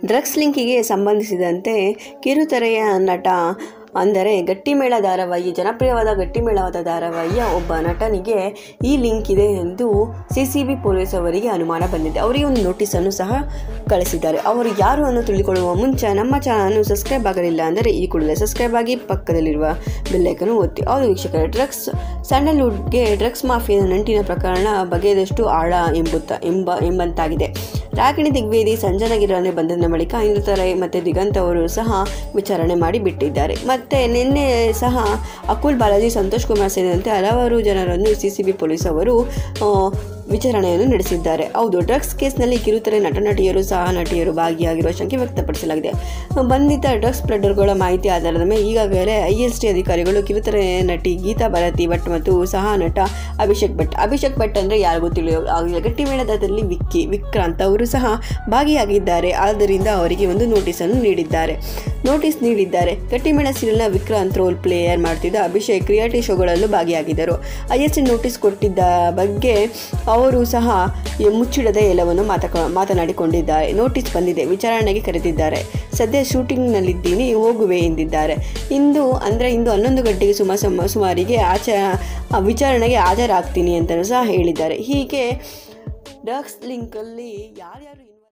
drugs ಲಿಂಕಿಗೆ ಸಂಬಂಧಿಸಿದಂತೆ ಕಿರುತೆರೆಯ ನಟ ಅಂದರೆ ಗಟ್ಟಿಮೇಳ ಧಾರಾವಾಹಿ ಜನಪ್ರಿಯವಾದ ಗಟ್ಟಿಮೇಳವಾದ ಧಾರಾವಾಹಿಯ ಒಬ್ಬ ನಟನಿಗೆ ಈ ಲಿಂಕ್ ಇದೆ ಎಂದು ಸಿ ಸಿ ಬಿ ಪೊಲೀಸ್ ಅವರಿಗೆ ಅನುಮಾನ ಬಂದಿದೆ ಅವರಿಗೆ ಒಂದು ನೋಟಿಸನ್ನು ಸಹ ಕಳಿಸಿದ್ದಾರೆ ಅವರು ಯಾರು ಅನ್ನು ತಿಳಿದುಕೊಳ್ಳುವ ಮುಂಚೆ ನಮ್ಮ ಚಾನಲ್ನು ಸಬ್ಸ್ಕ್ರೈಬ್ ಆಗಲಿಲ್ಲ ಅಂದರೆ ಈ ಕೂಡಲೇ ಸಬ್ಸ್ಕ್ರೈಬ್ ಆಗಿ ಪಕ್ಕದಲ್ಲಿರುವ ಬೆಲ್ಲೈಕನ್ನು ಒತ್ತಿ ಹೌದು ವೀಕ್ಷಕರೇ ಡ್ರಗ್ಸ್ ಸ್ಯಾಂಡಲ್ವುಡ್ಗೆ ಡ್ರಗ್ಸ್ ಮಾಫಿಯಾದ ನಂಟಿನ ಪ್ರಕರಣ ಬಗೆದಷ್ಟು ಆಳ ಎಂಬುತ್ತ ಎಂಬ ಎಂಬಂತಾಗಿದೆ ರಾಗಿಣಿ ದಿಗ್ವೇದಿ ಸಂಜನಾ ಗಿರಾನೆ ಬಂಧನ ಬಳಿಕ ಇಂದುತರೈ ಮತ್ತು ದಿಗಂತ್ ಅವರು ಸಹ ವಿಚಾರಣೆ ಮಾಡಿ ಬಿಟ್ಟಿದ್ದಾರೆ ಮತ್ತು ನಿನ್ನೆ ಸಹ ಅಕುಲ್ ಬಾಲಾಜಿ ಸಂತೋಷ್ ಕುಮಾರ್ ಸೇರಿದಂತೆ ಹಲವಾರು ಜನರನ್ನು ಸಿ ಸಿ ಬಿ ಪೊಲೀಸ್ ಅವರು ಆ, ವಿಚಾರಣೆಯನ್ನು ನಡೆಸಿದ್ದಾರೆ ಹೌದು ಡ್ರಗ್ಸ್ ಕೇಸ್ನಲ್ಲಿ ಕಿರುತೆರೆ ನಟ ನಟಿಯರು ಸಹ ನಟಿಯರು ಭಾಗಿಯಾಗಿರುವ ಶಂಕೆ ವ್ಯಕ್ತಪಡಿಸಲಾಗಿದೆ ಬಂಧಿತ ಡ್ರಗ್ಸ್ ಸ್ಪ್ರೆಡರ್ಗಳ ಮಾಹಿತಿ ಆಧಾರದ ಮೇಲೆ ಈಗಾಗಲೇ ಐ ಎಸ್ ಟಿ ಅಧಿಕಾರಿಗಳು ಕಿರುತೆರೆ ನಟಿ ಗೀತಾ ಭಾರತಿ ಭಟ್ ಮತ್ತು ಸಹ ನಟ ಅಭಿಷೇಕ್ ಭಟ್ ಅಭಿಷೇಕ್ ಭಟ್ ಅಂದರೆ ಯಾರಿಗೂ ತಿಳಿಯೋ ಆಗಿಲ್ಲ ಗಟ್ಟಿಮೇಳದಲ್ಲಿ ವಿಕ್ಕಿ ವಿಕ್ರಾಂತ್ ಅವರು ಸಹ ಭಾಗಿಯಾಗಿದ್ದಾರೆ ಆದ್ದರಿಂದ ಅವರಿಗೆ ಒಂದು ನೋಟಿಸನ್ನು ನೀಡಿದ್ದಾರೆ ನೋಟಿಸ್ ನೀಡಿದ್ದಾರೆ ಗಟ್ಟಿಮೇಳ ಸೀರಿಯಲ್ನ ವಿಕ್ರಾಂತ್ ರೋಲ್ ಪ್ಲೇಯರ್ ಮಾಡ್ತಿದ್ದ ಅಭಿಷೇಕ್ ರಿಯಾಲಿಟಿ ಶೋಗಳಲ್ಲೂ ಭಾಗಿಯಾಗಿದ್ದರು ಐ ಎಸ್ ಟಿ ನೋಟಿಸ್ ಕೊಟ್ಟಿದ್ದ ಬಗ್ಗೆ ಅವರು ಸಹ ಈ ಮುಚ್ಚಿಡದ ಎಲ್ಲವನ್ನು ಮಾತಕ ಮಾತನಾಡಿಕೊಂಡಿದ್ದಾರೆ ನೋಟಿಸ್ ಬಂದಿದೆ ವಿಚಾರಣೆಗೆ ಕರೆದಿದ್ದಾರೆ ಸದ್ಯ ಶೂಟಿಂಗ್ನಲ್ಲಿದ್ದೀನಿ ಹೋಗುವೆ ಎಂದಿದ್ದಾರೆ ಇಂದು ಅಂದರೆ ಇಂದು ಹನ್ನೊಂದು ಗಂಟೆಗೆ ಸುಮ ಸಮ ಸುಮಾರಿಗೆ ಆಚ ಆ, ವಿಚಾರಣೆಗೆ ಹಾಜರಾಗ್ತೀನಿ ಅಂತಲೂ ಸಹ ಹೇಳಿದ್ದಾರೆ ಹೀಗೆ ಡ್ರಗ್ಸ್ ಲಿಂಕಲ್ಲಿ ಯಾರ್ಯಾರು